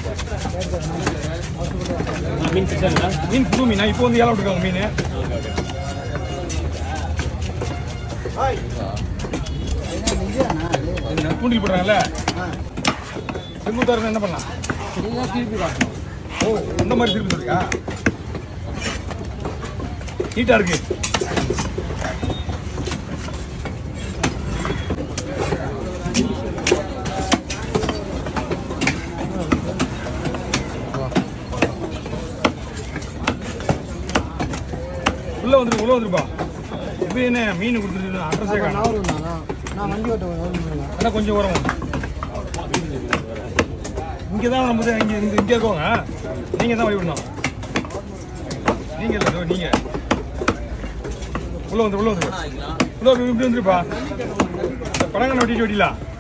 மீன் ஃபிஷ்ஷா மீன் புது மீனா இப்போ வந்து ஏழை விட்டுருக்காங்க மீன் என்ன, தூண்டில் போடுறாங்கல்ல செங்குத்தாருன்னு என்ன பண்ணலாம் ஓ அந்த மாதிரி திருப்பி இருக்கா நீட்டா இருக்கு உள்ள வந்துரு உள்ள வந்துருப்பா எப்படி என்ன மீன் கொடுத்துருக்கு அட்ரஸே காணும் நான் வண்டி ஓட்ட வருவேன் அதான் கொஞ்சம் வரும் இங்கே தான் நம்ம தான் இங்கே இங்கே இங்கே இருக்கோங்க நீங்கள் தான் வழி விடணும் நீங்கள் இல்லை இதோ நீங்கள் உள்ள வந்து உள்ள வந்து உள்ள வந்து இப்படி வந்துருப்பா படங்கண்ண வெட்டிட்டு வெட்டிலாம்